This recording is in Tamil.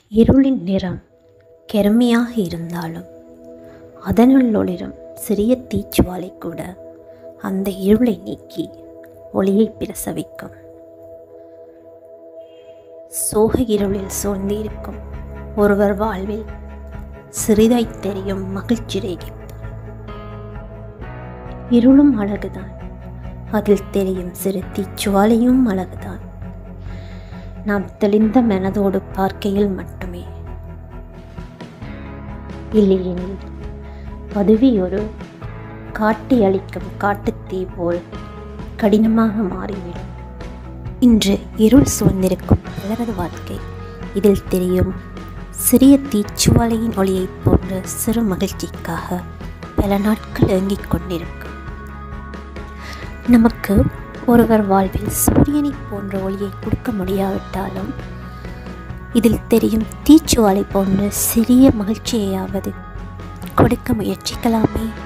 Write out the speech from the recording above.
இருளின் நிறம் கருமையாக இருந்தாலும் அதனுள் ஒளிரும் சிறிய தீச்சுவாலை கூட அந்த இருளை நீக்கி ஒளியை பிரசவிக்கும் சோக இருளில் சூழ்ந்திருக்கும் ஒருவர் வாழ்வில் சிறிதாய் தெரியும் மகிழ்ச்சி ரேகிப்பு இருளும் அழகுதான் அதில் தெரியும் சிறு தீச்சுவாலையும் அழகுதான் நாம் தெளிந்த மனதோடு பார்க்கையில் மட்டுமே இல்லையெனில் அதுவே ஒரு காட்டி அளிக்கும் காட்டுத்தீ போல் கடினமாக மாறிவிடும் இன்று இருள் சூழ்ந்திருக்கும் பலரது வாழ்க்கை இதில் தெரியும் சிறிய தீச்சுவாலையின் ஒளியைப் போன்ற சிறு மகிழ்ச்சிக்காக பல நாட்கள் ஏங்கிக் கொண்டிருக்கும் நமக்கு ஒருவர் வாழ்வில் சூரியனைப் போன்ற ஒளியை கொடுக்க முடியாவிட்டாலும் இதில் தெரியும் தீச்சுவாலை போன்ற சிறிய மகிழ்ச்சியையாவது கொடுக்க முயற்சிக்கலாமே